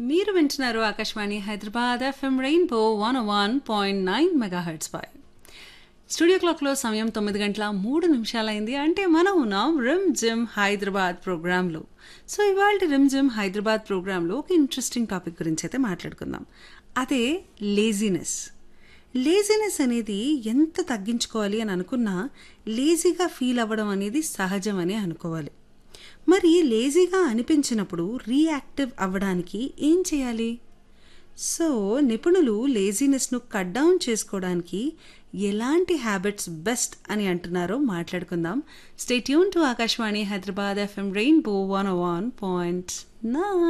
మీరు వింటున్నారు Akashvani Hyderabad FM rainbow one one point nine megahertz పై స్టూడియో క్లాక్లో సమయం తొమ్మిది గంటల మూడు నిమిషాలైంది అంటే మనం ఉన్నాం రిమ్ జిమ్ హైదరాబాద్ ప్రోగ్రాంలో సో ఇవాళ రిమ్ జిమ్ హైదరాబాద్ ప్రోగ్రాంలో ఒక ఇంట్రెస్టింగ్ టాపిక్ గురించి అయితే మాట్లాడుకుందాం అదే లేజినెస్ లేజినెస్ అనేది ఎంత తగ్గించుకోవాలి అని అనుకున్నా లేజీగా ఫీల్ అవ్వడం అనేది సహజమని అనుకోవాలి మరి లేజీగా అనిపించినప్పుడు రీయాక్టివ్ అవ్వడానికి ఏం చేయాలి సో నిపుణులు లేజీనెస్ను కట్ డౌన్ చేసుకోవడానికి ఎలాంటి హ్యాబిట్స్ బెస్ట్ అని అంటున్నారో మాట్లాడుకుందాం stay tuned to Akashvani Hyderabad FM rainbow one one point నా